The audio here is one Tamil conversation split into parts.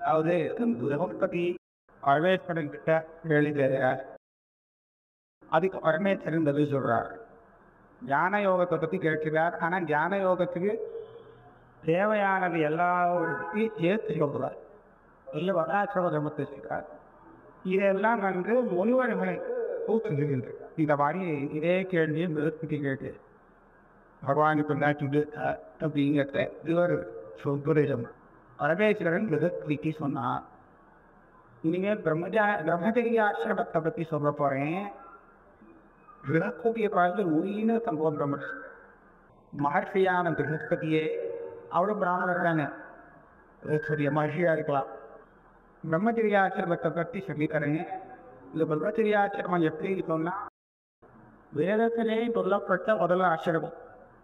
அதாவது பகவத்பதி பரமேஸ்வரன் கிட்ட எழுதுற அதுக்கு பரமேஸ்வரன் பதில் சொல்றார் ஞான யோகத்தை பத்தி கேட்கிறார் ஆனா ஞான யோகத்துக்கு தேவையானது எல்லாத்தையும் சேர்த்து சொல்றார் இல்லை வராசிரம தர்மத்தை சொல்றார் இதெல்லாம் வந்து முனிவர்களுக்கு ஊக்குகின்றது இந்த மாதிரி இதே கேள்வியை நிறுத்தி கேட்டு பகவானுக்கு நாட்டு அப்படிங்கிறத இவர் சொல்புரிதம் பரமேஸ்வரன் மிருகத்திக்கு சொன்னார் இனிமேல் பிரம்மஜா பிரம்மச்சரிய ஆசிரமத்தை பற்றி சொல்ல போகிறேன் விழக்கூடிய காலத்தில் உயிரின சம்பவம் பிரம்ம மகர்ஷியான பிரகஸ்பதியே அவரும் பிராமணர் தானே பிரகஸ்பதிய மகர்ஷியாக இருக்கலாம் பிரம்மச்சரிய ஆசிரமத்தை பற்றி சொல்லித்தரேன் இந்த பிரம்மச்சரிய ஆசிரமம் எப்படி சொன்னால் வேதத்திலே சொல்லப்பட்ட முதல் ஆசிரமம்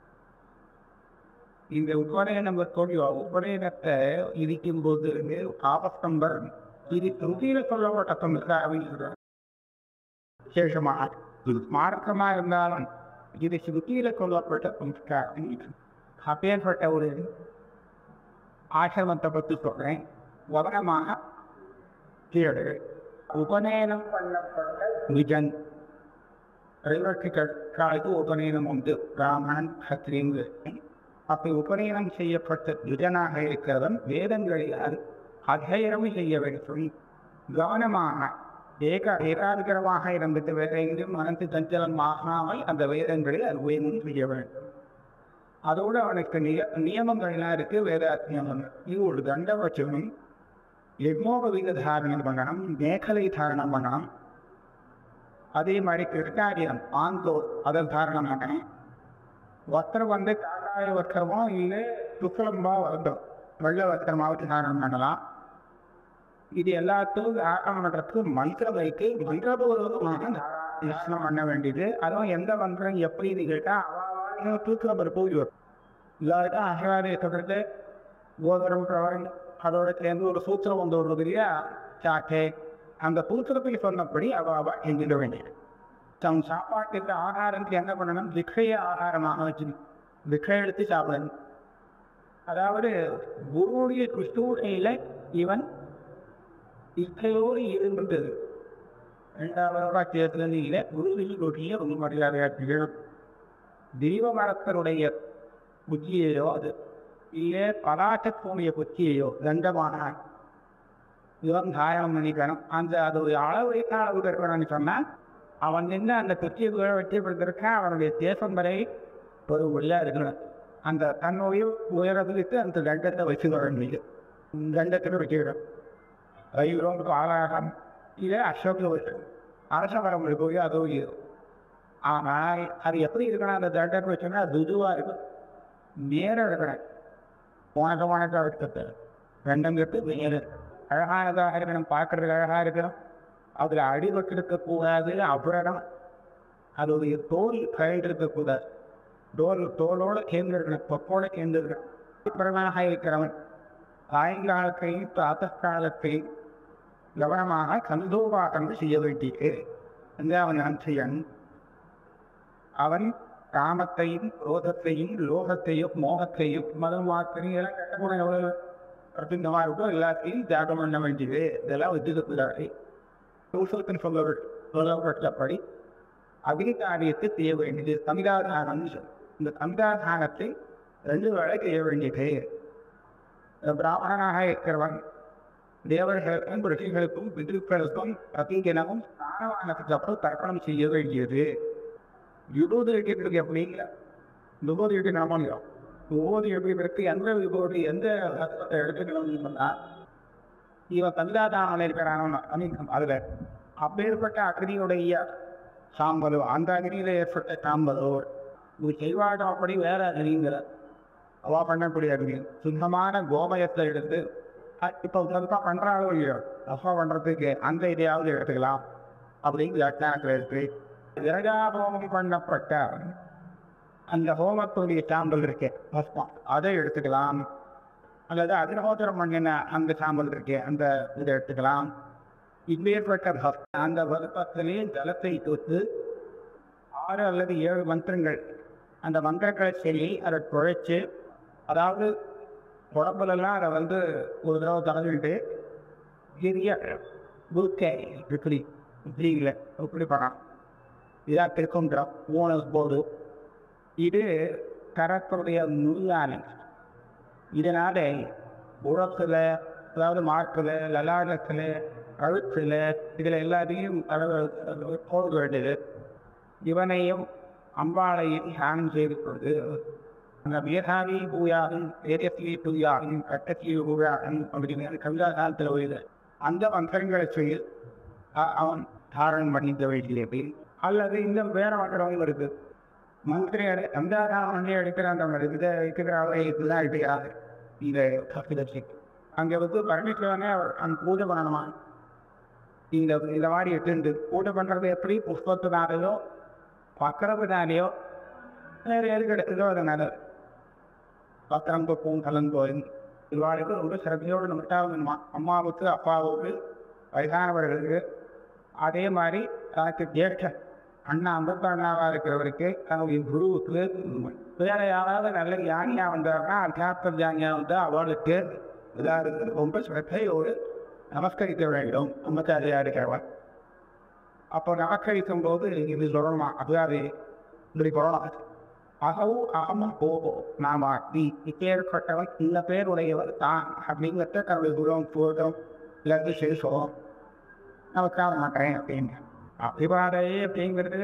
இந்த உபநயனம் தோல்வியோ உபநயனத்தை இருக்கும் போது ஆபஸ்தம்பர் இது ருதியில சொல்லப்பட்ட சம்ஸ்காரம் விசேஷமாக மார்க்கமாக இருந்தாலும் இது ஸ்ருதியில சொல்லப்பட்ட சம்ஸ்காரம் அப்பேற்பட்ட ஒரு ஆசிரமத்தை பற்றி சொல்றேன் கவனமாக கேடு உபநயனம் பண்ணப்பட்ட நிஜன் காலத்து உபநயனம் உண்டு பிராமணன் கத்திரிங்கு அப்படி உபநயனம் செய்யப்பட்ட நிஜனாக இருக்கிறவன் வேதங்களில் அத்தியனம் செய்ய வேண்டும் கவனமாக ஏக ஏகாதிகரமாக இருந்துட்டு வேற எங்கும் மனத்து சஞ்சலம் ஆகாமல் அந்த வேதங்களில் அத்வயனம் செய்ய வேண்டும் அதோடு அவனுக்கு நிய நியமங்கள்லாம் இருக்கு வேத நியமம் இது ஒரு தண்டபட்சமும் யக்மோபவீத தாரணம் பண்ணணும் மேகலை தாரணம் பண்ணணும் அதே மாதிரி கிருஷ்ணாரியம் ஆந்தோர் அதை தாரணம் பண்ணணும் வஸ்திரம் வந்து காட்டாய வஸ்திரமோ இல்லை சுக்கலம்பா வந்தோம் வெள்ளை வஸ்திரமாவது தாரணம் பண்ணலாம் இது எல்லாத்துக்கும் தாரணம் பண்ணுறதுக்கு மந்திரம் வைத்து மந்திரபூர்வமாக தரிசனம் பண்ண வேண்டியது அதுவும் எந்த மந்திரம் எப்படின்னு கேட்டால் தூக்கில் போய் வரும் இல்லாட்டா அகராதியை தொடர்ந்து கோதரம் பிரவரன் அதோட சேர்ந்து ஒரு சூத்திரம் வந்து வருவது இல்லையா சாட்டை அந்த சூத்திரத்தில் சொன்னபடி அவ அவ எங்கிட வேண்டியது தம் சாப்பாட்டுக்கு ஆகாரத்துக்கு என்ன பண்ணணும் திக்கைய ஆகாரமாக வச்சு திக்கை எடுத்து சாப்பிடணும் அதாவது குருவுடைய கிறிஸ்துவையில் இவன் இக்கையோடு இருந்தது ரெண்டாவது வாக்கியத்தில குருவில் ரொட்டியை ரொம்ப மரியாதையாற்றுகள் தெய்வ மரத்தருடைய புத்தியையோ அது இல்லை பலாட்டக்கூடிய புத்தியையோ தண்டமான இவன் தாயம் பண்ணிக்கணும் அந்த அது ஒரு அளவு என்ன அளவு இருக்கணும்னு சொன்னால் அவன் நின்று அந்த குச்சியை வெற்றிப்படுத்திருக்கான் அவனுடைய தேசம் வரை ஒரு உள்ளா இருக்கணும் அந்த தன்னுடைய உயரத்துக்கு அந்த தண்டத்தை வச்சு வர முடியும் தண்டத்தில் வச்சுக்கிறோம் ஐரோக்கு ஆளாகம் இதே அசோக அரச வரமுறை போய் அதோ இது ஆனால் அது எப்படி இருக்கணும் அந்த தண்டத்தை வச்சோம்னா துதுவாக இருக்கும் நேரம் இருக்கணும் உனக்கு வணக்கம் இருக்கிறது ரெண்டும் கட்டு வேறு அழகானதாக இருக்கணும் பார்க்கறதுக்கு அழகாக இருக்கணும் அதில் அடிபட்டு இருக்கக்கூடாது அபரணம் அதோடைய தோல் கழிட்டு இருக்கக்கூடாது தோல் தோலோடு சேர்ந்து இருக்கணும் தொப்போடு சேர்ந்து இருக்கணும் பிறனாக இருக்கிறவன் சாயங்காலத்தையும் பிராத்தகாலத்தையும் கவனமாக கந்தோபாட்டம் செய்ய வேண்டியது என்று அவன் செய்யணும் அவன் காமத்தையும் குரோதத்தையும் லோகத்தையும் மோகத்தையும் மதம் வாக்கையும் எல்லாம் கட்டக்கூட எவ்வளவு பிரசித்தமாக இருக்கோ எல்லாத்தையும் தியாகம் பண்ண வேண்டியது இதெல்லாம் வச்சுக்கக்கூடாது சூசத்தின் சொல்ல சொல்லப்பட்டபடி அகிகாரியத்தை செய்ய வேண்டியது சமிதாதானம் இந்த சமிதாதானத்தை ரெண்டு வேலை செய்ய வேண்டியது பிராமணனாக இருக்கிறவன் தேவர்களுக்கும் ரிஷிகளுக்கும் பிதிருக்களுக்கும் பிரதிகனமும் ஸ்நானவானத்துக்கு அப்புறம் தர்ப்பணம் செய்ய வேண்டியது விபூதி வைக்கிறதுக்கு எப்படி இல்லை விபூதி வைக்க நாம இல்லையோ விபூதி வைக்கிறதுக்கு எந்த விபூதி எந்த ரசத்தை எடுத்துக்கணும்னு சொன்னால் இவன் தந்தாதான இருக்கிறான் ஐ மீன் அதில் அப்பேற்பட்ட அக்னியுடைய சாம்பலோ அந்த அக்னியில் ஏற்பட்ட சாம்பலோ இது செய்வாட்டம் அப்படி வேற அக்னிங்கிற அவா பண்ணக்கூடிய அக்னி சுத்தமான கோமயத்தை எடுத்து இப்போ உதவிப்பாக பண்ணுறாங்களோ இல்லையோ அப்பா பண்ணுறதுக்கு அந்த இதையாவது எடுத்துக்கலாம் அப்படின்னு வியாக்கியானத்தில் இருக்கு விரகாபோமம் பண்ணப்பட்ட அந்த ஹோமத்துடைய சாம்பல் இருக்கு பஸ்மம் அதை எடுத்துக்கலாம் அல்லது அக்னிஹோத்திரம் பண்ணின அந்த சாம்பல் இருக்கு அந்த இதை எடுத்துக்கலாம் இப்பேற்பட்ட பக்தி அந்த வகுப்பத்திலே ஜலத்தை தொட்டு ஆறு அல்லது ஏழு மந்திரங்கள் அந்த மந்திரங்களை சொல்லி அதை குழைச்சு அதாவது உடம்புலெல்லாம் அதை வந்து ஒரு தடவை தடவிட்டு பெரிய புக்கை இப்படி இப்படிங்கள இப்படி பண்ணலாம் இதாக திருக்குன்றம் மூணு போது இது கரத்துடைய நுண்ணானு இதனால உரத்தில் அதாவது மாற்றில் லலாடத்தில் கழுத்தில் இதில் எல்லாத்தையும் போட வேண்டியது இவனையும் அம்பாளையும் தியானம் செய்து கொண்டு அந்த மேதாவி பூயாகும் வேதத்திலே பூயாகும் கட்டத்திலே பூயாகும் அப்படின்னு கவிதா காலத்தில் வருது அந்த மந்திரங்களை செய்து அ- அவன் தாரணம் பண்ணிக்க வேண்டியது அல்லது இந்த வேற மந்திரம் இருக்கு மந்திரி எடு அந்த மந்திரி எடுக்கிற அந்த இதை இருக்கிற இதுதான் எடுக்கிறாரு இந்த கபிலத்தை அங்கே வந்து பரமேஸ்வரனே அவர் அங்கே பூஜை பண்ணணுமா இந்த இந்த மாதிரி எடுத்து பூஜை பண்ணுறது எப்படி புஷ்பத்தினாலேயோ பக்கரத்தினாலேயோ வேறு எதுக்கு எடுத்ததோ அதனால பத்திரம் பக்கம் கலந்தோயின் இவ்வாளுக்கு ரொம்ப சிறப்பையோடு நமக்காக அம்மாவுக்கு அப்பாவுக்கு வயதானவர்களுக்கு அதே மாதிரி தனக்கு ஜேஷ்ட அண்ணா அம்பத்த அண்ணாவாக இருக்கிறவருக்கு தன்னுடைய குருவுக்கு வேற யாராவது நல்ல ஞானியா வந்தாருன்னா அத்தியாத்ம ஞானியா வந்தால் அவளுக்கு எல்லாருக்கும் ரொம்ப சிறப்பையோடு நமஸ்கரிக்க வேண்டும் அம்மச்சாரியா இருக்கிறவன் அப்போ நமஸ்கரிக்கும் போது இது சொல்லணுமா அதாவது இப்படி சொல்லலாம் அகவும் அகம் போகோ நாம நீ இப்பேற்பட்டவன் இந்த பேருடையவர் தான் அப்படிங்கிறத தன்னுடைய குருவம் பூர்வம் இல்லாட்டி சேஷம் நமக்காக மாட்டேன் அப்படின்னு அபிவாதையே அப்படிங்கிறது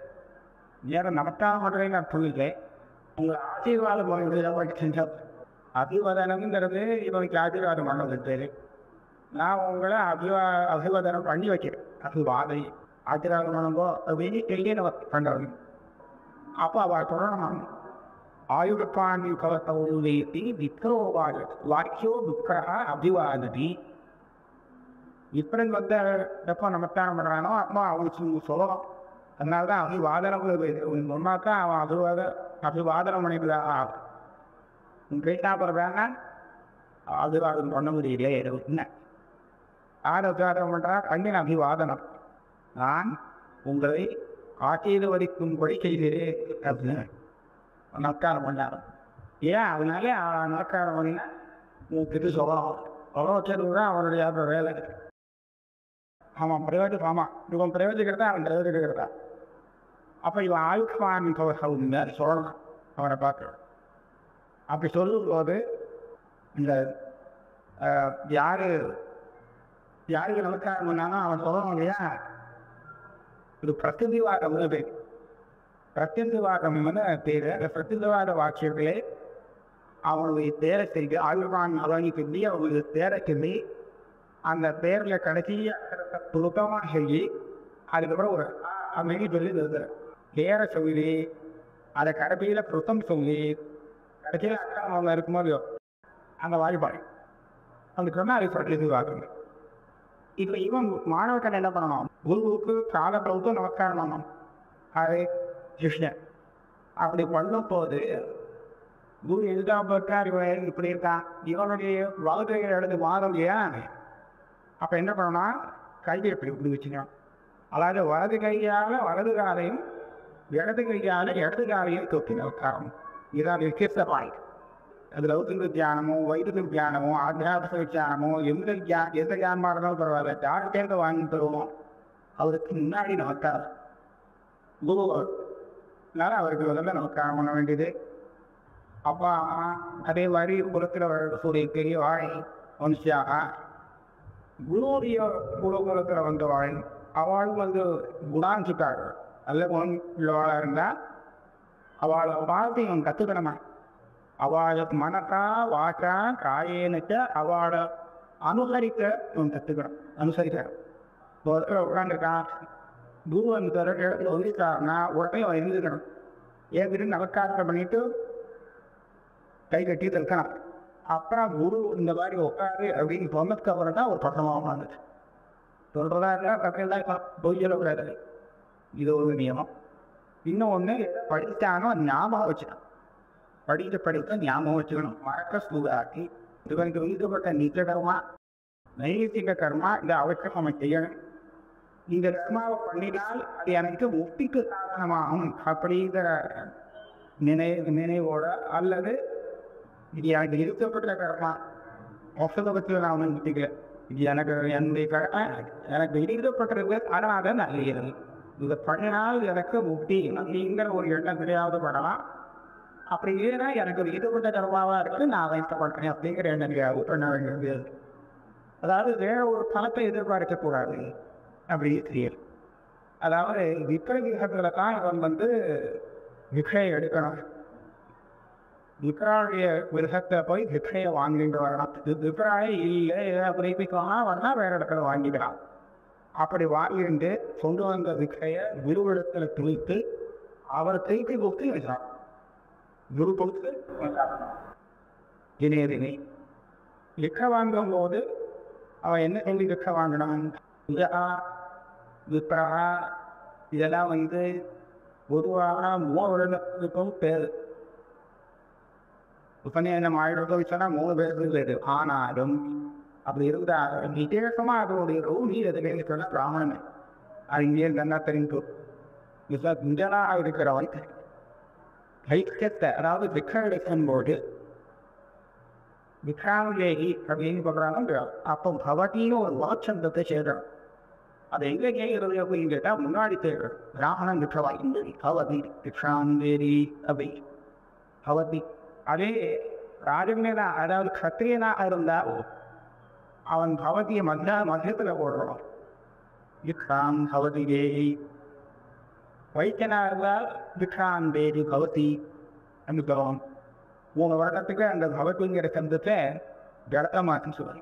வேற நமக்காக மாட்டேன் நான் சொல்லலை உங்கள் ஆசீர்வாதம் முறையில் செஞ்சோம் அபிவாதனம்ங்கிறது இவனுக்கு ஆசீர்வாதம் பண்ணது பேர் நான் உங்களை அபிவா அபிவாதனம் பண்ணி வைக்கிறேன் அபிவாதை ஆசீர்வாதம் பண்ணும்போ அப்படின்னு சொல்லி நம்ம பண்ணுறோம் அப்போ அவள் சொல்லணும் ஆயுர்பாணி கவசௌலேதி விக்ரோவாய வாக்கியோ துக்கரா அபிவாததி இப்படி வந்த எப்போ நமஸ்காரம் பண்ணுறானோ அப்போ அவனுக்கு சொல்லலாம் அதனால தான் அபிவாதனம் சொன்னாக்கா அவன் அபிவாத அபிவாதனம் பண்ணிட்டு ஆகும் கேட்டா பிறகு அபிவாதம் பண்ண முடியல என்ன யார் அபிவாதனம் பண்ணுறா கண்ணின் அபிவாதனம் நான் உங்களை ஆசீர்வதிக்கும்படி செய்கிறேன் அப்படின்னு நமஸ்காரம் பண்ணார் ஏன் அதனால அவன் நமஸ்காரம் பண்ணினா உங்ககிட்ட சொல்லலாம் சொல்ல வச்சது தான் அவனுடைய அந்த வேலை ஆமாம் பிரயோஜனம் ஆமாம் இவன் பிரயோஜிக்கிறதா அவன் பிரயோஜிக்கிறதா அப்போ இவன் ஆயுஷ்மான் கவசம் சொல்லணும் அவனை பார்க்க அப்படி சொல்லும்போது இந்த அஹ், யாரு யாருக்கு நமஸ்காரம் பண்ணாலும் அவன் சொல்லணும் இல்லையா இது பிரசித்திவாதம்னு பேர் பிரசித்திவாதம்னு பேர் அந்த பிரசித்திவாத வாக்கியங்களே அவனுடைய பேரை செய்து ஆயுர்வான் அவனி சொல்லி அவனுடைய பேரை சொல்லி அந்த பேரில் கடைசி சுத்தமாக சொல்லி அதுக்கப்புறம் ஒரு அமைதி சொல்லி நிறுத்துறேன் பேரை சொல்லி அதை கடைசியில் சுத்தம் சொல்லி கடைசியில் அக்கா அவங்க இருக்குமோ இல்லையோ அந்த வாய்ப்பாடு அதுக்கு சொன்னால் அது பிரசித்திவாதம் இப்போ இவன் மாணவர்கள் என்ன பண்ணணும் குருவுக்கு காலப்பிரவுக்கு நமஸ்காரம் பண்ணணும் அது கிருஷ்ணன் அப்படி பண்ணும்போது குரு எதுக்காக இருக்கார் இவன் இப்படி இருக்கான் இவனுடைய வலதுகையை எடுத்து மாறும் இல்லையா அப்போ என்ன பண்ணணும்னா கையை இப்படி இப்படி வச்சுக்கணும் அதாவது வலது கையால் வலது காலையும் இடது கையால் இடது காலையும் தொட்டி உட்காரணும் இதான் விசிஷ்ட பாயிண்ட் அது லௌகிக தியானமோ வைதிக தியானமோ ஆத்தியாத்மிக தியானமோ எந்த தியா எந்த தியானமாக இருந்தாலும் பரவாயில்ல டாக்டர்கிட்ட வாங்கி தருவோம் அவருக்கு முன்னாடி நமஸ்காரம் குரு அதனால அவருக்கு முதல்ல நமஸ்காரம் பண்ண வேண்டியது அப்பா அம்மா அதே மாதிரி குலத்தில் வரக்கூடிய பெரிய வாழை வம்சியாக குருவுடைய குலகுலத்தில் வந்த வாழை அவள் வந்து குணாஞ்சிக்காரு நல்ல குணம் உள்ளவாளாக இருந்தால் அவளை பார்த்து இவன் கற்றுக்கணுமா அவளுக்கு மனசா வாக்கா காயேனுக்க அவளை அனுசரிக்க இவன் கற்றுக்கணும் அனுசரிக்க உட்காந்துருக்கான் குரு அந்த பிறகு சொல்லிட்டாருன்னா உடனே அவன் எழுந்துக்கணும் ஏற்கனவே நமஸ்காரத்தை பண்ணிட்டு கை கட்டி இருக்கணும் அப்புறம் குரு இந்த மாதிரி உட்காரு அப்படின்னு சொன்னதுக்கு அப்புறம் தான் ஒரு பக்கமாக உட்காந்துச்சு சொல்கிறதா இருந்தால் பக்கம் பொய் சொல்லக்கூடாது இது ஒரு நியமம் இன்னொன்று படித்தானோ ஞாபகம் வச்சுக்கணும் படிக்க படிக்க ஞாபகம் வச்சுக்கணும் மறக்க சூடாக்கி இவனுக்கு விதிக்கப்பட்ட நிஜ கர்மா நைதிக கர்மா இந்த அவசியம் அவன் செய்யணும் இந்த கர்மாவை பண்ணினால் அது எனக்கு முக்திக்கு காரணமாகும் அப்படிங்கிற நினை நினைவோட அல்லது இது எனக்கு இருக்கப்பட்ட கர்மா மொத்தத்தை பற்றி நான் ஒன்றும் முட்டிக்கல எனக்கு என்னுடைய கடமை எனக்கு விதிக்கப்பட்டிருக்கு அதனால நான் செய்யறது இது பண்ணினால் எனக்கு முக்தி அப்படிங்கிற ஒரு எண்ணம் கிடையாது படலாம் அப்படி இல்லைன்னா எனக்கு ஒரு ஈடுபட்ட கர்மாவாக இருக்குது நான் அதை பண்ணுறேன் அப்படிங்கிற எண்ணம் கிடையாது பண்ண வேண்டியது அதாவது வேற ஒரு பணத்தை எதிர்பார்க்கக்கூடாது அப்படி தெரியும் அதாவது விக்கிரகத்தில் தான் இவன் வந்து விக்ரையை எடுக்கணும் விக்ராவுடைய விரகத்தை போய் விக்ரையை வாங்கிட்டு வரலாம் இது விக்ராயே இல்லை ஏதாவது புரிப்பிக்கலாம் வந்தா வேற இடத்துல வாங்கிக்கலாம் அப்படி வாங்கிட்டு கொண்டு வந்த விக்ரையை குருவிடத்தில் துளித்து அவர் திருப்பி கொடுத்து வச்சான் குரு கொடுத்து தினேதினி விற்க வாங்கும் போது அவன் என்ன சொல்லி விற்க வாங்கினான் இதா விப்ரஹா இதெல்லாம் வந்து பொதுவாக மூணு வருடத்துக்கும் பேர் உபநயனம் ஆயிரத்தை வச்சா மூணு பேருக்கு பேர் ஆனாலும் அப்படி இருந்தாலும் விசேஷமாக அதனுடைய ரூபி எதுக்கு சொன்ன பிராமணன் அது இங்கே நல்லா தெரிந்து இதெல்லாம் இருக்கிறவன் ஐக்கியத்தை அதாவது விக்ரம் எடுக்கும்போது விக்ராமேகி அப்படின்னு சொல்கிறாங்க அப்போ பவட்டின்னு ஒரு வாட்சந்தத்தை சேர்றோம் அது எங்கே கேட்குறது அப்படின்னு கேட்டால் முன்னாடி தேவை ராவணன் விக்ரவாய் பவதி விக்ராந்தேரி அப்படி பவதி அதே ராஜமேனா அதாவது கத்திரியனாக இருந்தால் அவன் பவதியை மத்திய மத்தியத்தில் போடுறான் விக்ராம் பவதி தேவி வைத்தியனா இருந்தால் விக்ராம் தேவி பவதி அனுபவம் மூணு வருடத்துக்கு அந்த பவதிங்கிற சந்தத்தை ஜடத்தமாக்குன்னு சொல்லுவாங்க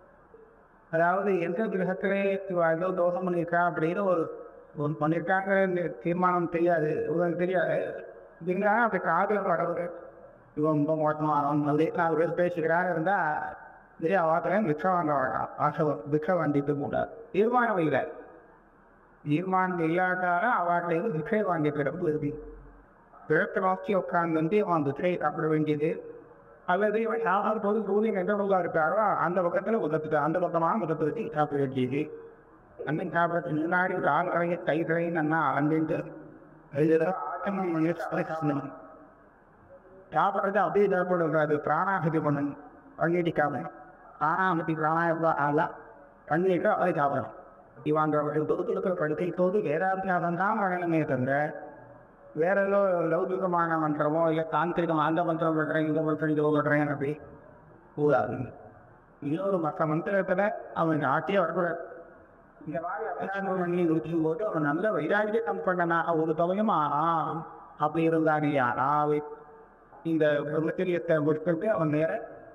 அதாவது எந்த கிரகத்திலே ஏதோ தோஷம் பண்ணியிருக்கா அப்படின்னு ஒரு ஒரு பண்ணியிருக்காங்க தீர்மானம் தெரியாது உங்களுக்கு தெரியாது இருந்தாலும் அப்படி காதல் கடவுள் இவன் ரொம்ப மோசமாக அவன் நல்ல நாலு பேர் பேசுகிறாரு இருந்தால் சரி அவாத்திரம் விற்க வாங்க வேண்டாம் ஆசை விற்க வேண்டிட்டு கூடாது தீர்மானம் இல்லை தீர்மானம் இல்லாட்டாலும் அவாட்டிலேருந்து விற்கை வாங்கி பிறப்பு இருக்கு கிழக்கு நோக்கி உட்கார்ந்து வந்து அவன் விற்கை சாப்பிட வேண்டியது அல்லது இவன் யாராவது போது சூரியன் எந்த பக்கம் இருக்காரோ அந்த பக்கத்தில் உதத்துட்டு அந்த பக்கமாக உதத்து வச்சு சாப்பிட வேண்டியது அந்த சாப்பிட்றதுக்கு முன்னாடி ஒரு ஆள் கரைய கை கரைன்னு அண்ணா அண்டிட்டு ஆட்டமம் பண்ணி சாப்பிடணும் சாப்பிட்றது அப்படியே சாப்பிடக்கூடாது பிராணாகதி பண்ணணும் பண்ணிட்டிக்காம பிராணாகதி பிராணாயம் ஆளா பண்ணிட்டு அதை சாப்பிடணும் இவங்க தொகுத்துல படுக்கை போது வேதாந்தியாதம் தான் வழங்கணுமே தவிர வேற ஏதோ லௌகிகமான மந்திரமோ இல்லை தாந்திரிகம் அந்த மந்திரம் பண்ணுறேன் இந்த மந்திரம் இது பண்ணுறேன் அப்படி கூடாது இன்னொரு மற்ற மந்திரத்தில் அவன் ஆட்டியே வரக்கூடாது இந்த மாதிரி அபிஷேகம் பண்ணி நூற்றும் போது அவன் நல்ல வைராகியம் பண்ணனா ஒரு தொகையும் ஆனான் அப்படி இருந்தாங்க யாராவது இந்த பிரம்மச்சரியத்தை விட்டுட்டு அவன் நேர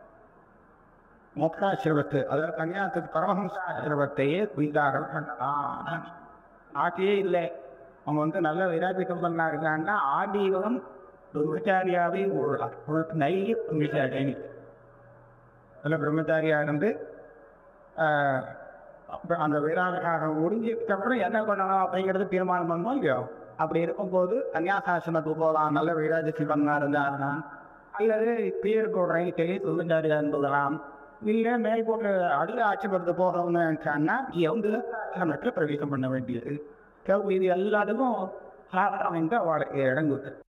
மோக்ஷாசிரமத்து அதாவது கன்னியாசத்துக்கு பரமஹம்சாசிரமத்தையே புதிதாக பண்ணலாம் ஆட்டியே இல்லை அவங்க வந்து நல்ல வைராகியம் பண்ணா இருக்காங்கன்னா ஆதீகம் பிரம்மச்சாரியாவே உள்ளலாம் உனக்கு நைய பிரம்மச்சாரி நல்ல பிரம்மச்சாரியா இருந்து அப்புறம் அந்த வீராக முடிஞ்சதுக்கு அப்புறம் என்ன பண்ணணும் அப்படிங்கிறது தீர்மானம் பண்ணோம் இல்லையோ அப்படி இருக்கும்போது கன்னியாசாசனத்துக்கு போகலாம் நல்ல வீராஜசி பண்ணா இருந்தாருன்னா அல்லது பேர் போடுறேன் சொல்லி தொழிற்சாரியா இருந்துக்கலாம் இல்லை மேல் போட்டு அடுத்த ஆட்சிப்படுத்த போகணும்னு நினைச்சாங்கன்னா எந்த பிரவேசம் பண்ண வேண்டியது இது எல்லாத்துக்கும் அவனுக்கு இடங்குது